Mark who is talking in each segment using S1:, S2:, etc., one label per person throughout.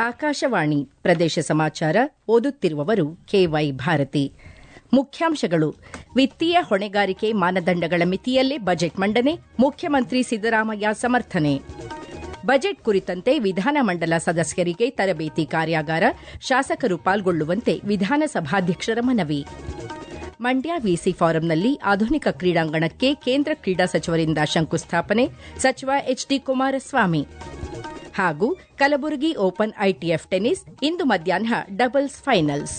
S1: ಆಕಾಶವಾಣಿ ಪ್ರದೇಶ ಸಮಾಚಾರ ಓದುತ್ತಿರುವವರು ಕೆವೈ ಭಾರತಿ ಮುಖ್ಯಾಂಶಗಳು ವಿತ್ತೀಯ ಹೊಣೆಗಾರಿಕೆ ಮಾನದಂಡಗಳ ಮಿತಿಯಲ್ಲೇ ಬಜೆಟ್ ಮಂಡನೆ ಮುಖ್ಯಮಂತ್ರಿ ಸಿದ್ದರಾಮಯ್ಯ ಸಮರ್ಥನೆ ಬಜೆಟ್ ಕುರಿತಂತೆ ವಿಧಾನಮಂಡಲ ಸದಸ್ಯರಿಗೆ ತರಬೇತಿ ಕಾರ್ಯಾಗಾರ ಶಾಸಕರು ಪಾಲ್ಗೊಳ್ಳುವಂತೆ ವಿಧಾನಸಭಾಧ್ಯಕ್ಷರ ಮನವಿ ಮಂಡ್ಯ ವಿಸಿ ಫಾರಂನಲ್ಲಿ ಆಧುನಿಕ ಕ್ರೀಡಾಂಗಣಕ್ಕೆ ಕೇಂದ್ರ ಕ್ರೀಡಾ ಸಚಿವರಿಂದ ಶಂಕುಸ್ಥಾಪನೆ ಸಚಿವ ಎಚ್ಡಿ ಕುಮಾರಸ್ವಾಮಿ ಹಾಗೂ ಕಲಬುರಗಿ ಓಪನ್ ಐಟಿಎಫ್ ಟೆನಿಸ್ ಇಂದು ಮಧ್ಯಾಹ್ನ ಡಬಲ್ಸ್ ಫೈನಲ್ಸ್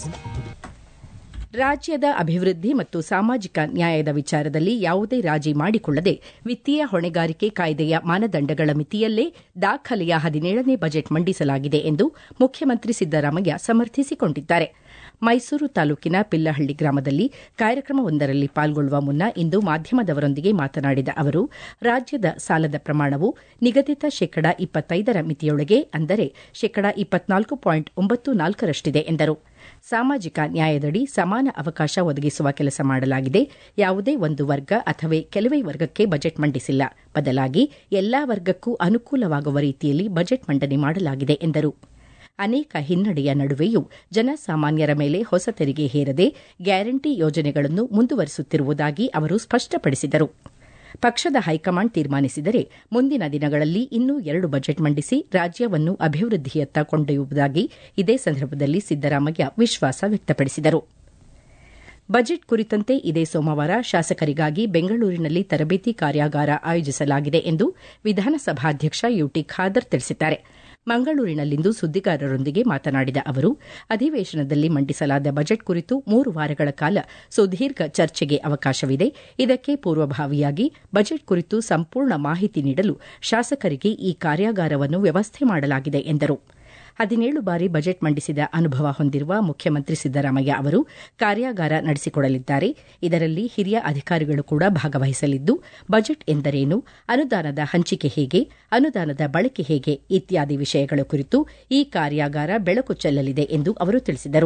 S1: ರಾಜ್ಯದ ಅಭಿವೃದ್ಧಿ ಮತ್ತು ಸಾಮಾಜಿಕ ನ್ಯಾಯದ ವಿಚಾರದಲ್ಲಿ ಯಾವುದೇ ರಾಜಿ ಮಾಡಿಕೊಳ್ಳದೆ ವಿತ್ತೀಯ ಹೊಣೆಗಾರಿಕೆ ಕಾಯ್ದೆಯ ಮಾನದಂಡಗಳ ಮಿತಿಯಲ್ಲೇ ದಾಖಲೆಯ ಹದಿನೇಳನೇ ಬಜೆಟ್ ಮಂಡಿಸಲಾಗಿದೆ ಎಂದು ಮುಖ್ಯಮಂತ್ರಿ ಸಿದ್ದರಾಮಯ್ಯ ಸಮರ್ಥಿಸಿಕೊಂಡಿದ್ದಾರೆ ಮೈಸೂರು ತಾಲೂಕಿನ ಪಿಲ್ಲಹಳ್ಳಿ ಗ್ರಾಮದಲ್ಲಿ ಕಾರ್ಯಕ್ರಮವೊಂದರಲ್ಲಿ ಪಾಲ್ಗೊಳ್ಳುವ ಮುನ್ನ ಇಂದು ಮಾಧ್ಯಮದವರೊಂದಿಗೆ ಮಾತನಾಡಿದ ಅವರು ರಾಜ್ಯದ ಸಾಲದ ಪ್ರಮಾಣವು ನಿಗದಿತ ಶೇಕಡ ಇಪ್ಪತ್ತೈದರ ಮಿತಿಯೊಳಗೆ ಅಂದರೆ ಶೇಕಡ ಇಪ್ಪತ್ನಾಲ್ಕು ಪಾಯಿಂಟ್ ಒಂಬತ್ತು ನಾಲ್ಕರಷ್ಟಿದೆ ಎಂದರು ಸಾಮಾಜಿಕ ನ್ಯಾಯದಡಿ ಸಮಾನ ಅವಕಾಶ ಒದಗಿಸುವ ಕೆಲಸ ಮಾಡಲಾಗಿದೆ ಯಾವುದೇ ಒಂದು ವರ್ಗ ಅಥವಾ ಕೆಲವೇ ವರ್ಗಕ್ಕೆ ಬಜೆಟ್ ಮಂಡಿಸಿಲ್ಲ ಬದಲಾಗಿ ಎಲ್ಲಾ ವರ್ಗಕ್ಕೂ ಅನುಕೂಲವಾಗುವ ರೀತಿಯಲ್ಲಿ ಬಜೆಟ್ ಮಂಡನೆ ಮಾಡಲಾಗಿದೆ ಎಂದರು ಅನೇಕ ಹಿನ್ನಡೆಯ ನಡುವೆಯೂ ಜನಸಾಮಾನ್ಯರ ಮೇಲೆ ಹೊಸ ತೆರಿಗೆ ಹೇರದೆ ಗ್ಯಾರಂಟಿ ಯೋಜನೆಗಳನ್ನು ಮುಂದುವರಿಸುತ್ತಿರುವುದಾಗಿ ಅವರು ಸ್ಪಷ್ಟಪಡಿಸಿದರು ಪಕ್ಷದ ಹೈಕಮಾಂಡ್ ತೀರ್ಮಾನಿಸಿದರೆ ಮುಂದಿನ ದಿನಗಳಲ್ಲಿ ಇನ್ನೂ ಎರಡು ಬಜೆಟ್ ಮಂಡಿಸಿ ರಾಜ್ಯವನ್ನು ಅಭಿವೃದ್ಧಿಯತ್ತ ಕೊಂಡೊಯ್ಯುವುದಾಗಿ ಇದೇ ಸಂದರ್ಭದಲ್ಲಿ ಸಿದ್ದರಾಮಯ್ಯ ವಿಶ್ವಾಸ ವ್ಯಕ್ತಪಡಿಸಿದರು ಬಜೆಟ್ ಕುರಿತಂತೆ ಇದೇ ಸೋಮವಾರ ಶಾಸಕರಿಗಾಗಿ ಬೆಂಗಳೂರಿನಲ್ಲಿ ತರಬೇತಿ ಕಾರ್ಯಾಗಾರ ಆಯೋಜಿಸಲಾಗಿದೆ ಎಂದು ವಿಧಾನಸಭಾಧ್ಯಕ್ಷ ಯುಟಿ ಖಾದರ್ ತಿಳಿಸಿದ್ದಾರೆ ಮಂಗಳೂರಿನಲ್ಲಿಂದು ಸುದ್ದಿಗಾರರೊಂದಿಗೆ ಮಾತನಾಡಿದ ಅವರು ಅಧಿವೇಶನದಲ್ಲಿ ಮಂಡಿಸಲಾದ ಬಜೆಟ್ ಕುರಿತು ಮೂರು ವಾರಗಳ ಕಾಲ ಸುದೀರ್ಘ ಚರ್ಚೆಗೆ ಅವಕಾಶವಿದೆ ಇದಕ್ಕೆ ಪೂರ್ವಭಾವಿಯಾಗಿ ಬಜೆಟ್ ಕುರಿತು ಸಂಪೂರ್ಣ ಮಾಹಿತಿ ನೀಡಲು ಶಾಸಕರಿಗೆ ಈ ಕಾರ್ಯಾಗಾರವನ್ನು ವ್ಯವಸ್ಥೆ ಮಾಡಲಾಗಿದೆ ಎಂದರು ಹದಿನೇಳು ಬಾರಿ ಬಜೆಟ್ ಮಂಡಿಸಿದ ಅನುಭವ ಹೊಂದಿರುವ ಮುಖ್ಯಮಂತ್ರಿ ಸಿದ್ದರಾಮಯ್ಯ ಅವರು ಕಾರ್ಯಾಗಾರ ನಡೆಸಿಕೊಡಲಿದ್ದಾರೆ ಇದರಲ್ಲಿ ಹಿರಿಯ ಅಧಿಕಾರಿಗಳು ಕೂಡ ಭಾಗವಹಿಸಲಿದ್ದು ಬಜೆಟ್ ಎಂದರೇನು ಅನುದಾನದ ಹಂಚಿಕೆ ಹೇಗೆ ಅನುದಾನದ ಬಳಕೆ ಹೇಗೆ ಇತ್ಯಾದಿ ವಿಷಯಗಳ ಕುರಿತು ಈ ಕಾರ್ಯಾಗಾರ ಬೆಳಕು ಚೆಲ್ಲಲಿದೆ ಎಂದು ಅವರು ತಿಳಿಸಿದರು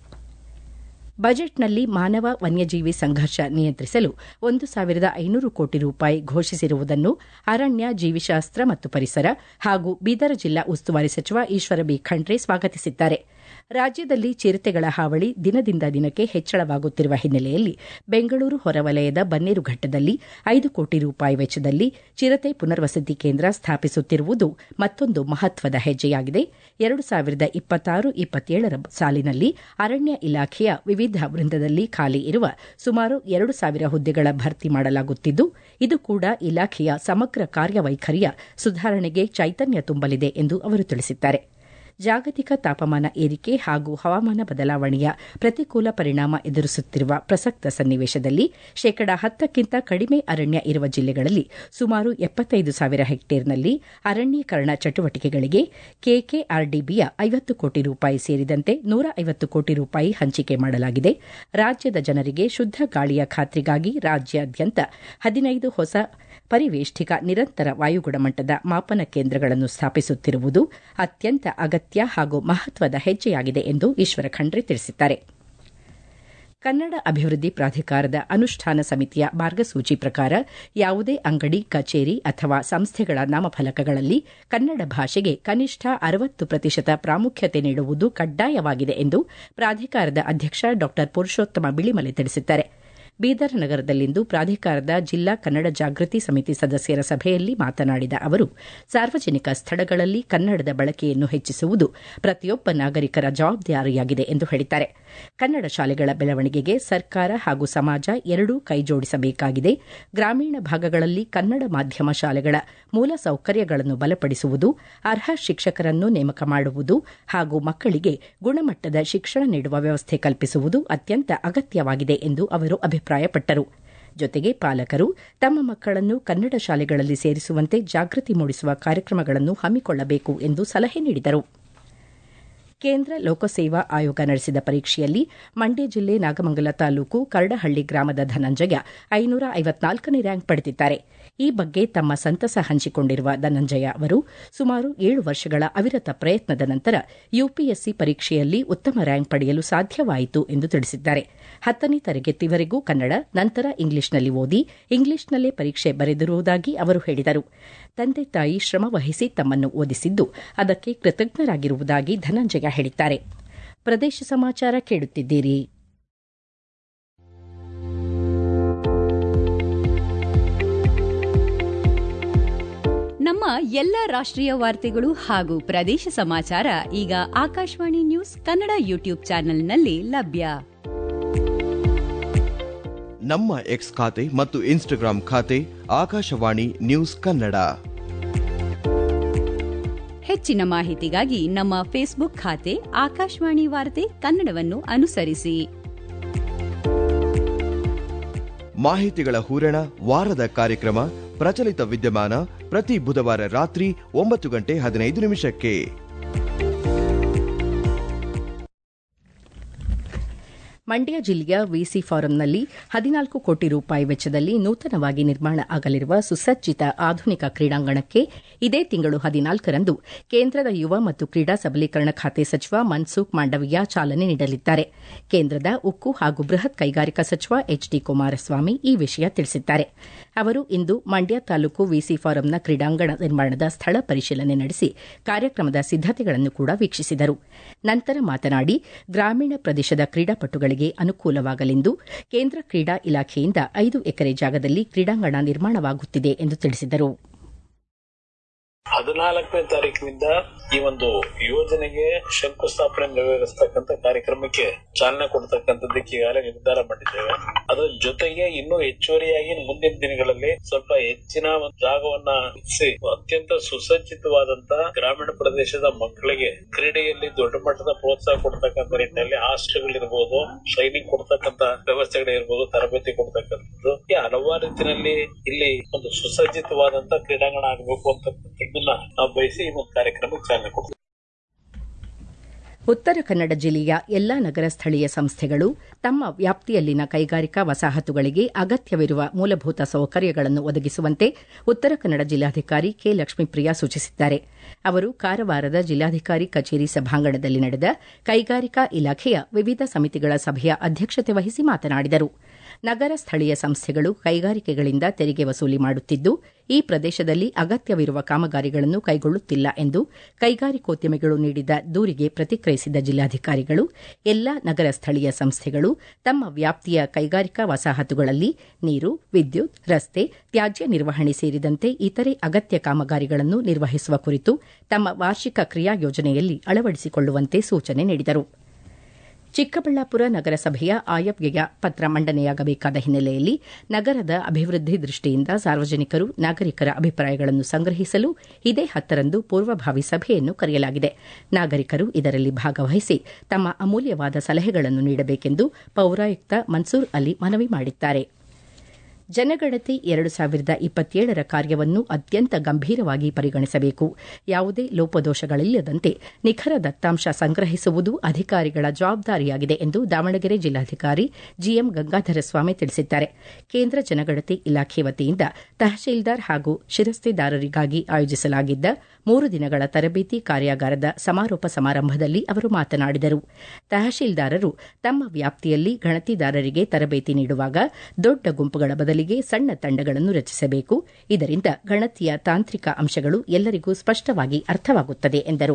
S1: ಬಜೆಟ್ನಲ್ಲಿ ಮಾನವ ವನ್ಯಜೀವಿ ಸಂಘರ್ಷ ನಿಯಂತ್ರಿಸಲು ಒಂದು ಸಾವಿರದ ಐನೂರು ಕೋಟಿ ರೂಪಾಯಿ ಘೋಷಿಸಿರುವುದನ್ನು ಅರಣ್ಯ ಜೀವಿಶಾಸ್ತ್ರ ಮತ್ತು ಪರಿಸರ ಹಾಗೂ ಬೀದರ್ ಜಿಲ್ಲಾ ಉಸ್ತುವಾರಿ ಸಚಿವ ಈಶ್ವರ ಬಿ ಖಂಡ್ರೆ ಸ್ವಾಗತಿಸಿದ್ದಾರೆ ರಾಜ್ಯದಲ್ಲಿ ಚಿರತೆಗಳ ಹಾವಳಿ ದಿನದಿಂದ ದಿನಕ್ಕೆ ಹೆಚ್ಚಳವಾಗುತ್ತಿರುವ ಹಿನ್ನೆಲೆಯಲ್ಲಿ ಬೆಂಗಳೂರು ಹೊರವಲಯದ ಬನ್ನೇರುಘಟ್ಟದಲ್ಲಿ ಐದು ಕೋಟಿ ರೂಪಾಯಿ ವೆಚ್ಚದಲ್ಲಿ ಚಿರತೆ ಪುನರ್ವಸತಿ ಕೇಂದ್ರ ಸ್ಥಾಪಿಸುತ್ತಿರುವುದು ಮತ್ತೊಂದು ಮಹತ್ವದ ಹೆಜ್ಜೆಯಾಗಿದೆ ಎರಡು ಸಾವಿರದ ಇಪ್ಪತ್ತಾರು ಇಪ್ಪತ್ತೇಳರ ಸಾಲಿನಲ್ಲಿ ಅರಣ್ಯ ಇಲಾಖೆಯ ವಿವಿಧ ವೃಂದದಲ್ಲಿ ಖಾಲಿ ಇರುವ ಸುಮಾರು ಎರಡು ಸಾವಿರ ಹುದ್ದೆಗಳ ಭರ್ತಿ ಮಾಡಲಾಗುತ್ತಿದ್ದು ಇದು ಕೂಡ ಇಲಾಖೆಯ ಸಮಗ್ರ ಕಾರ್ಯವೈಖರಿಯ ಸುಧಾರಣೆಗೆ ಚೈತನ್ಯ ತುಂಬಲಿದೆ ಎಂದು ಅವರು ತಿಳಿಸಿದ್ದಾರೆ ಜಾಗತಿಕ ತಾಪಮಾನ ಏರಿಕೆ ಹಾಗೂ ಹವಾಮಾನ ಬದಲಾವಣೆಯ ಪ್ರತಿಕೂಲ ಪರಿಣಾಮ ಎದುರಿಸುತ್ತಿರುವ ಪ್ರಸಕ್ತ ಸನ್ನಿವೇಶದಲ್ಲಿ ಶೇಕಡಾ ಹತ್ತಕ್ಕಿಂತ ಕಡಿಮೆ ಅರಣ್ಯ ಇರುವ ಜಿಲ್ಲೆಗಳಲ್ಲಿ ಸುಮಾರು ಎಪ್ಪತ್ತೈದು ಸಾವಿರ ಹೆಕ್ಟೇರ್ನಲ್ಲಿ ಅರಣ್ಯೀಕರಣ ಚಟುವಟಿಕೆಗಳಿಗೆ ಕೆಕೆಆರ್ಡಿಬಿಯ ಐವತ್ತು ಕೋಟಿ ರೂಪಾಯಿ ಸೇರಿದಂತೆ ನೂರ ಐವತ್ತು ಕೋಟಿ ರೂಪಾಯಿ ಹಂಚಿಕೆ ಮಾಡಲಾಗಿದೆ ರಾಜ್ಯದ ಜನರಿಗೆ ಶುದ್ದ ಗಾಳಿಯ ಖಾತ್ರಿಗಾಗಿ ರಾಜ್ಯಾದ್ಯಂತ ಹದಿನೈದು ಹೊಸ ಪರಿವೇಷ್ಟಿಕ ನಿರಂತರ ವಾಯುಗುಣಮಟ್ಟದ ಮಾಪನ ಕೇಂದ್ರಗಳನ್ನು ಸ್ಥಾಪಿಸುತ್ತಿರುವುದು ಅತ್ಯಂತ ಅಗತ್ಯ ಹಾಗೂ ಮಹತ್ವದ ಹೆಜ್ಜೆಯಾಗಿದೆ ಎಂದು ಈಶ್ವರ ಖಂಡ್ರೆ ತಿಳಿಸಿದ್ದಾರೆ ಕನ್ನಡ ಅಭಿವೃದ್ಧಿ ಪ್ರಾಧಿಕಾರದ ಅನುಷ್ಠಾನ ಸಮಿತಿಯ ಮಾರ್ಗಸೂಚಿ ಪ್ರಕಾರ ಯಾವುದೇ ಅಂಗಡಿ ಕಚೇರಿ ಅಥವಾ ಸಂಸ್ಥೆಗಳ ನಾಮಫಲಕಗಳಲ್ಲಿ ಕನ್ನಡ ಭಾಷೆಗೆ ಕನಿಷ್ಠ ಅರವತ್ತು ಪ್ರತಿಶತ ಪ್ರಾಮುಖ್ಯತೆ ನೀಡುವುದು ಕಡ್ಡಾಯವಾಗಿದೆ ಎಂದು ಪ್ರಾಧಿಕಾರದ ಅಧ್ಯಕ್ಷ ಡಾ ಪುರುಷೋತ್ತಮ ಬಿಳಿಮಲೆ ತಿಳಿಸಿದ್ದಾರೆ ಬೀದರ್ ನಗರದಲ್ಲಿಂದು ಪ್ರಾಧಿಕಾರದ ಜಿಲ್ಲಾ ಕನ್ನಡ ಜಾಗೃತಿ ಸಮಿತಿ ಸದಸ್ಯರ ಸಭೆಯಲ್ಲಿ ಮಾತನಾಡಿದ ಅವರು ಸಾರ್ವಜನಿಕ ಸ್ಥಳಗಳಲ್ಲಿ ಕನ್ನಡದ ಬಳಕೆಯನ್ನು ಹೆಚ್ಚಿಸುವುದು ಪ್ರತಿಯೊಬ್ಬ ನಾಗರಿಕರ ಜವಾಬ್ದಾರಿಯಾಗಿದೆ ಎಂದು ಹೇಳಿದ್ದಾರೆ ಕನ್ನಡ ಶಾಲೆಗಳ ಬೆಳವಣಿಗೆಗೆ ಸರ್ಕಾರ ಹಾಗೂ ಸಮಾಜ ಎರಡೂ ಕೈಜೋಡಿಸಬೇಕಾಗಿದೆ ಗ್ರಾಮೀಣ ಭಾಗಗಳಲ್ಲಿ ಕನ್ನಡ ಮಾಧ್ಯಮ ಶಾಲೆಗಳ ಮೂಲ ಸೌಕರ್ಯಗಳನ್ನು ಬಲಪಡಿಸುವುದು ಅರ್ಹ ಶಿಕ್ಷಕರನ್ನು ನೇಮಕ ಮಾಡುವುದು ಹಾಗೂ ಮಕ್ಕಳಿಗೆ ಗುಣಮಟ್ಟದ ಶಿಕ್ಷಣ ನೀಡುವ ವ್ಯವಸ್ಥೆ ಕಲ್ಪಿಸುವುದು ಅತ್ಯಂತ ಅಗತ್ಯವಾಗಿದೆ ಎಂದು ಅವರು ಅಭಿಪ್ರಾಯಪಟ್ಟರು ಜೊತೆಗೆ ಪಾಲಕರು ತಮ್ಮ ಮಕ್ಕಳನ್ನು ಕನ್ನಡ ಶಾಲೆಗಳಲ್ಲಿ ಸೇರಿಸುವಂತೆ ಜಾಗೃತಿ ಮೂಡಿಸುವ ಕಾರ್ಯಕ್ರಮಗಳನ್ನು ಹಮ್ಮಿಕೊಳ್ಳಬೇಕು ಎಂದು ಸಲಹೆ ನೀಡಿದರು ಕೇಂದ್ರ ಲೋಕಸೇವಾ ಆಯೋಗ ನಡೆಸಿದ ಪರೀಕ್ಷೆಯಲ್ಲಿ ಮಂಡ್ಯ ಜಿಲ್ಲೆ ನಾಗಮಂಗಲ ತಾಲೂಕು ಕರಡಹಳ್ಳಿ ಗ್ರಾಮದ ಧನಂಜಯ ಐನೂರ ಐವತ್ನಾಲ್ಕನೇ ರ್ಯಾಂಕ್ ಪಡೆದಿದ್ದಾರೆ ಈ ಬಗ್ಗೆ ತಮ್ಮ ಸಂತಸ ಹಂಚಿಕೊಂಡಿರುವ ಧನಂಜಯ ಅವರು ಸುಮಾರು ಏಳು ವರ್ಷಗಳ ಅವಿರತ ಪ್ರಯತ್ನದ ನಂತರ ಯುಪಿಎಸ್ಸಿ ಪರೀಕ್ಷೆಯಲ್ಲಿ ಉತ್ತಮ ರ್ಯಾಂಕ್ ಪಡೆಯಲು ಸಾಧ್ಯವಾಯಿತು ಎಂದು ತಿಳಿಸಿದ್ದಾರೆ ಹತ್ತನೇ ತರಗತಿವರೆಗೂ ಕನ್ನಡ ನಂತರ ಇಂಗ್ಲಿಷ್ನಲ್ಲಿ ಓದಿ ಇಂಗ್ಲಿಷ್ನಲ್ಲೇ ಪರೀಕ್ಷೆ ಬರೆದಿರುವುದಾಗಿ ಅವರು ಹೇಳಿದರು ತಂದೆ ತಾಯಿ ಶ್ರಮ ವಹಿಸಿ ತಮ್ಮನ್ನು ಓದಿಸಿದ್ದು ಅದಕ್ಕೆ ಕೃತಜ್ಞರಾಗಿರುವುದಾಗಿ ಧನಂಜಯ ಹೇಳಿದ್ದಾರೆ ಪ್ರದೇಶ ಸಮಾಚಾರ ಕೇಳುತ್ತಿದ್ದೀರಿ
S2: ನಮ್ಮ ಎಲ್ಲ ರಾಷ್ಟ್ರೀಯ ವಾರ್ತೆಗಳು ಹಾಗೂ ಪ್ರದೇಶ ಸಮಾಚಾರ ಈಗ ಆಕಾಶವಾಣಿ ನ್ಯೂಸ್ ಕನ್ನಡ ಯೂಟ್ಯೂಬ್ ಚಾನೆಲ್ನಲ್ಲಿ ಲಭ್ಯ
S3: ನಮ್ಮ ಎಕ್ಸ್ ಖಾತೆ ಮತ್ತು ಇನ್ಸ್ಟಾಗ್ರಾಂ ಖಾತೆ ಆಕಾಶವಾಣಿ ನ್ಯೂಸ್ ಕನ್ನಡ
S2: ಹೆಚ್ಚಿನ ಮಾಹಿತಿಗಾಗಿ ನಮ್ಮ ಫೇಸ್ಬುಕ್ ಖಾತೆ ಆಕಾಶವಾಣಿ ವಾರ್ತೆ ಕನ್ನಡವನ್ನು ಅನುಸರಿಸಿ
S3: ಮಾಹಿತಿಗಳ ಹೂರಣ ವಾರದ ಕಾರ್ಯಕ್ರಮ ಪ್ರಚಲಿತ ವಿದ್ಯಮಾನ ಪ್ರತಿ ಬುಧವಾರ ರಾತ್ರಿ ಒಂಬತ್ತು ಗಂಟೆ ಹದಿನೈದು ನಿಮಿಷಕ್ಕೆ
S1: ಮಂಡ್ಯ ಜಿಲ್ಲೆಯ ವಿಸಿ ಫಾರಂನಲ್ಲಿ ಹದಿನಾಲ್ಕು ಕೋಟಿ ರೂಪಾಯಿ ವೆಚ್ಚದಲ್ಲಿ ನೂತನವಾಗಿ ನಿರ್ಮಾಣ ಆಗಲಿರುವ ಸುಸಜ್ಜಿತ ಆಧುನಿಕ ಕ್ರೀಡಾಂಗಣಕ್ಕೆ ಇದೇ ತಿಂಗಳು ಹದಿನಾಲ್ಕರಂದು ಕೇಂದ್ರದ ಯುವ ಮತ್ತು ಕ್ರೀಡಾ ಸಬಲೀಕರಣ ಖಾತೆ ಸಚಿವ ಮನ್ಸುಖ್ ಮಾಂಡವಿಯಾ ಚಾಲನೆ ನೀಡಲಿದ್ದಾರೆ ಕೇಂದ್ರದ ಉಕ್ಕು ಹಾಗೂ ಬೃಹತ್ ಕೈಗಾರಿಕಾ ಸಚಿವ ಎಚ್ ಡಿ ಕುಮಾರಸ್ವಾಮಿ ಈ ವಿಷಯ ತಿಳಿಸಿದ್ದಾರೆ ಅವರು ಇಂದು ಮಂಡ್ಯ ತಾಲೂಕು ವಿಸಿ ಫಾರಂನ ಕ್ರೀಡಾಂಗಣ ನಿರ್ಮಾಣದ ಸ್ಥಳ ಪರಿಶೀಲನೆ ನಡೆಸಿ ಕಾರ್ಯಕ್ರಮದ ಸಿದ್ದತೆಗಳನ್ನು ಕೂಡ ವೀಕ್ಷಿಸಿದರು ನಂತರ ಮಾತನಾಡಿ ಗ್ರಾಮೀಣ ಪ್ರದೇಶದ ಕ್ರೀಡಾಪಟುಗಳಿಗೆ ಅನುಕೂಲವಾಗಲೆಂದು ಕೇಂದ್ರ ಕ್ರೀಡಾ ಇಲಾಖೆಯಿಂದ ಐದು ಎಕರೆ ಜಾಗದಲ್ಲಿ ಕ್ರೀಡಾಂಗಣ ನಿರ್ಮಾಣವಾಗುತ್ತಿದೆ ಎಂದು ತಿಳಿಸಿದರು
S4: ಹದಿನಾಲ್ಕನೇ ತಾರೀಕಿನಿಂದ ಈ ಒಂದು ಯೋಜನೆಗೆ ಶಂಕುಸ್ಥಾಪನೆ ನೆರವೇರಿಸತಕ್ಕಂತ ಕಾರ್ಯಕ್ರಮಕ್ಕೆ ಚಾಲನೆ ಕೊಡ್ತಕ್ಕಂಥದ್ದಕ್ಕೆ ಈಗಾಗಲೇ ನಿರ್ಧಾರ ಮಾಡಿದ್ದೇವೆ ಅದರ ಜೊತೆಗೆ ಇನ್ನೂ ಹೆಚ್ಚುವರಿಯಾಗಿ ಮುಂದಿನ ದಿನಗಳಲ್ಲಿ ಸ್ವಲ್ಪ ಹೆಚ್ಚಿನ ಒಂದು ಜಾಗವನ್ನ ಇರಿಸಿ ಅತ್ಯಂತ ಸುಸಜ್ಜಿತವಾದಂತಹ ಗ್ರಾಮೀಣ ಪ್ರದೇಶದ ಮಕ್ಕಳಿಗೆ ಕ್ರೀಡೆಯಲ್ಲಿ ದೊಡ್ಡ ಮಟ್ಟದ ಪ್ರೋತ್ಸಾಹ ಕೊಡ್ತಕ್ಕಂಥ ನಿಟ್ಟಿನಲ್ಲಿ ಹಾಸ್ಟೆಲ್ಗಳಿರ್ಬೋದು ಟ್ರೈನಿಂಗ್ ಕೊಡ್ತಕ್ಕಂತ ವ್ಯವಸ್ಥೆಗಳಿರ್ಬೋದು ತರಬೇತಿ ಕೊಡ್ತಕ್ಕಂಥದ್ದು ಈ ಹಲವಾರು ರೀತಿಯಲ್ಲಿ ಇಲ್ಲಿ ಒಂದು ಸುಸಜ್ಜಿತವಾದಂತಹ ಕ್ರೀಡಾಂಗಣ ಆಗಬೇಕು ಅಂತಕ್ಕಂಥದ್ದನ್ನ ನಾವು ಬಯಸಿ ಈ ಒಂದು ಕಾರ್ಯಕ್ರಮಕ್ಕೆ ಚಾಲನೆ ಕೊಡ್ತೀವಿ
S1: ಉತ್ತರ ಕನ್ನಡ ಜಿಲ್ಲೆಯ ಎಲ್ಲಾ ನಗರ ಸ್ಥಳೀಯ ಸಂಸ್ಥೆಗಳು ತಮ್ಮ ವ್ಯಾಪ್ತಿಯಲ್ಲಿನ ಕೈಗಾರಿಕಾ ವಸಾಹತುಗಳಿಗೆ ಅಗತ್ಯವಿರುವ ಮೂಲಭೂತ ಸೌಕರ್ಯಗಳನ್ನು ಒದಗಿಸುವಂತೆ ಉತ್ತರ ಕನ್ನಡ ಜಿಲ್ಲಾಧಿಕಾರಿ ಕೆ ಲಕ್ಷ್ಮೀಪ್ರಿಯಾ ಸೂಚಿಸಿದ್ದಾರೆ ಅವರು ಕಾರವಾರದ ಜಿಲ್ಲಾಧಿಕಾರಿ ಕಚೇರಿ ಸಭಾಂಗಣದಲ್ಲಿ ನಡೆದ ಕೈಗಾರಿಕಾ ಇಲಾಖೆಯ ವಿವಿಧ ಸಮಿತಿಗಳ ಸಭೆಯ ಅಧ್ಯಕ್ಷತೆ ವಹಿಸಿ ಮಾತನಾಡಿದರು ನಗರ ಸ್ಥಳೀಯ ಸಂಸ್ಥೆಗಳು ಕೈಗಾರಿಕೆಗಳಿಂದ ತೆರಿಗೆ ವಸೂಲಿ ಮಾಡುತ್ತಿದ್ದು ಈ ಪ್ರದೇಶದಲ್ಲಿ ಅಗತ್ಯವಿರುವ ಕಾಮಗಾರಿಗಳನ್ನು ಕೈಗೊಳ್ಳುತ್ತಿಲ್ಲ ಎಂದು ಕೈಗಾರಿಕೋದ್ಯಮಿಗಳು ನೀಡಿದ ದೂರಿಗೆ ಪ್ರತಿಕ್ರಿಯಿಸಿದ ಜಿಲ್ಲಾಧಿಕಾರಿಗಳು ಎಲ್ಲಾ ನಗರ ಸ್ಥಳೀಯ ಸಂಸ್ಥೆಗಳು ತಮ್ಮ ವ್ಯಾಪ್ತಿಯ ಕೈಗಾರಿಕಾ ವಸಾಹತುಗಳಲ್ಲಿ ನೀರು ವಿದ್ಯುತ್ ರಸ್ತೆ ತ್ಯಾಜ್ಯ ನಿರ್ವಹಣೆ ಸೇರಿದಂತೆ ಇತರೆ ಅಗತ್ಯ ಕಾಮಗಾರಿಗಳನ್ನು ನಿರ್ವಹಿಸುವ ಕುರಿತು ತಮ್ಮ ವಾರ್ಷಿಕ ಕ್ರಿಯಾ ಯೋಜನೆಯಲ್ಲಿ ಅಳವಡಿಸಿಕೊಳ್ಳುವಂತೆ ಸೂಚನೆ ನೀಡಿದರು ಚಿಕ್ಕಬಳ್ಳಾಪುರ ನಗರಸಭೆಯ ಆಯವ್ಯಯ ಪತ್ರ ಮಂಡನೆಯಾಗಬೇಕಾದ ಹಿನ್ನೆಲೆಯಲ್ಲಿ ನಗರದ ಅಭಿವೃದ್ಧಿ ದೃಷ್ಟಿಯಿಂದ ಸಾರ್ವಜನಿಕರು ನಾಗರಿಕರ ಅಭಿಪ್ರಾಯಗಳನ್ನು ಸಂಗ್ರಹಿಸಲು ಇದೇ ಹತ್ತರಂದು ಪೂರ್ವಭಾವಿ ಸಭೆಯನ್ನು ಕರೆಯಲಾಗಿದೆ ನಾಗರಿಕರು ಇದರಲ್ಲಿ ಭಾಗವಹಿಸಿ ತಮ್ಮ ಅಮೂಲ್ಯವಾದ ಸಲಹೆಗಳನ್ನು ನೀಡಬೇಕೆಂದು ಪೌರಾಯುಕ್ತ ಮನ್ಸೂರ್ ಅಲಿ ಮನವಿ ಮಾಡಿದ್ದಾರೆ ಜನಗಣತಿ ಎರಡು ಸಾವಿರದ ಇಪ್ಪತ್ತೇಳರ ಕಾರ್ಯವನ್ನು ಅತ್ಯಂತ ಗಂಭೀರವಾಗಿ ಪರಿಗಣಿಸಬೇಕು ಯಾವುದೇ ಲೋಪದೋಷಗಳಿಲ್ಲದಂತೆ ನಿಖರ ದತ್ತಾಂಶ ಸಂಗ್ರಹಿಸುವುದು ಅಧಿಕಾರಿಗಳ ಜವಾಬ್ದಾರಿಯಾಗಿದೆ ಎಂದು ದಾವಣಗೆರೆ ಜಿಲ್ಲಾಧಿಕಾರಿ ಜಿಎಂ ಗಂಗಾಧರ ಸ್ವಾಮಿ ತಿಳಿಸಿದ್ದಾರೆ ಕೇಂದ್ರ ಜನಗಣತಿ ಇಲಾಖೆ ವತಿಯಿಂದ ತಹಶೀಲ್ದಾರ್ ಹಾಗೂ ಶಿರಸ್ತೆದಾರರಿಗಾಗಿ ಆಯೋಜಿಸಲಾಗಿದ್ದ ಮೂರು ದಿನಗಳ ತರಬೇತಿ ಕಾರ್ಯಾಗಾರದ ಸಮಾರೋಪ ಸಮಾರಂಭದಲ್ಲಿ ಅವರು ಮಾತನಾಡಿದರು ತಹಶೀಲ್ದಾರರು ತಮ್ಮ ವ್ಯಾಪ್ತಿಯಲ್ಲಿ ಗಣತಿದಾರರಿಗೆ ತರಬೇತಿ ನೀಡುವಾಗ ದೊಡ್ಡ ಗುಂಪುಗಳ ಬದಲಿಗೆ ಸಣ್ಣ ತಂಡಗಳನ್ನು ರಚಿಸಬೇಕು ಇದರಿಂದ ಗಣತಿಯ ತಾಂತ್ರಿಕ ಅಂಶಗಳು ಎಲ್ಲರಿಗೂ ಸ್ಪಷ್ಟವಾಗಿ ಅರ್ಥವಾಗುತ್ತದೆ ಎಂದರು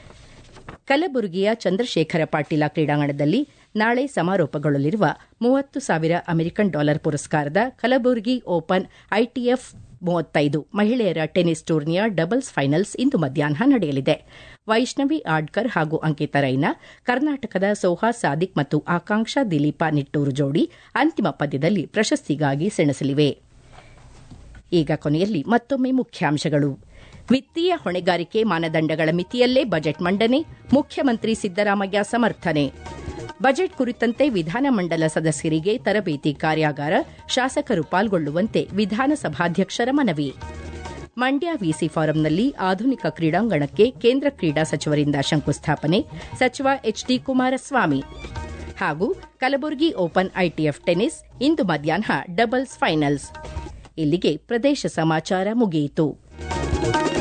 S1: ಕಲಬುರಗಿಯ ಚಂದ್ರಶೇಖರ ಪಾಟೀಲ ಕ್ರೀಡಾಂಗಣದಲ್ಲಿ ನಾಳೆ ಸಮಾರೋಪಗೊಳ್ಳಲಿರುವ ಮೂವತ್ತು ಸಾವಿರ ಅಮೆರಿಕನ್ ಡಾಲರ್ ಪುರಸ್ಕಾರದ ಕಲಬುರಗಿ ಓಪನ್ ಐಟಿಎಫ್ ಮೂವತ್ತೈದು ಮಹಿಳೆಯರ ಟೆನಿಸ್ ಟೂರ್ನಿಯ ಡಬಲ್ಸ್ ಫೈನಲ್ಸ್ ಇಂದು ಮಧ್ಯಾಹ್ನ ನಡೆಯಲಿದೆ ವೈಷ್ಣವಿ ಆಡ್ಕರ್ ಹಾಗೂ ಅಂಕಿತಾ ರೈನಾ ಕರ್ನಾಟಕದ ಸೋಹಾ ಸಾದಿಕ್ ಮತ್ತು ಆಕಾಂಕ್ಷಾ ದಿಲೀಪ ನಿಟ್ಟೂರು ಜೋಡಿ ಅಂತಿಮ ಪಂದ್ಯದಲ್ಲಿ ಪ್ರಶಸ್ತಿಗಾಗಿ ಸೆಣಸಲಿವೆ ಈಗ ಕೊನೆಯಲ್ಲಿ ಮತ್ತೊಮ್ಮೆ ಮುಖ್ಯಾಂಶಗಳು ವಿತ್ತೀಯ ಹೊಣೆಗಾರಿಕೆ ಮಾನದಂಡಗಳ ಮಿತಿಯಲ್ಲೇ ಬಜೆಟ್ ಮಂಡನೆ ಮುಖ್ಯಮಂತ್ರಿ ಸಿದ್ದರಾಮಯ್ಯ ಸಮರ್ಥನೆ ಬಜೆಟ್ ಕುರಿತಂತೆ ವಿಧಾನಮಂಡಲ ಸದಸ್ಯರಿಗೆ ತರಬೇತಿ ಕಾರ್ಯಾಗಾರ ಶಾಸಕರು ಪಾಲ್ಗೊಳ್ಳುವಂತೆ ವಿಧಾನಸಭಾಧ್ಯಕ್ಷರ ಮನವಿ ಮಂಡ್ಯ ವಿಸಿ ಫಾರಂನಲ್ಲಿ ಆಧುನಿಕ ಕ್ರೀಡಾಂಗಣಕ್ಕೆ ಕೇಂದ್ರ ಕ್ರೀಡಾ ಸಚಿವರಿಂದ ಶಂಕುಸ್ಥಾಪನೆ ಸಚಿವ ಎಚ್ಡಿ ಕುಮಾರಸ್ವಾಮಿ ಹಾಗೂ ಕಲಬುರಗಿ ಓಪನ್ ಐಟಿಎಫ್ ಟೆನಿಸ್ ಇಂದು ಮಧ್ಯಾಹ್ನ ಡಬಲ್ಸ್ ಫೈನಲ್ಸ್ ಇಲ್ಲಿಗೆ ಪ್ರದೇಶ ಸಮಾಚಾರ ಮುಗಿಯಿತು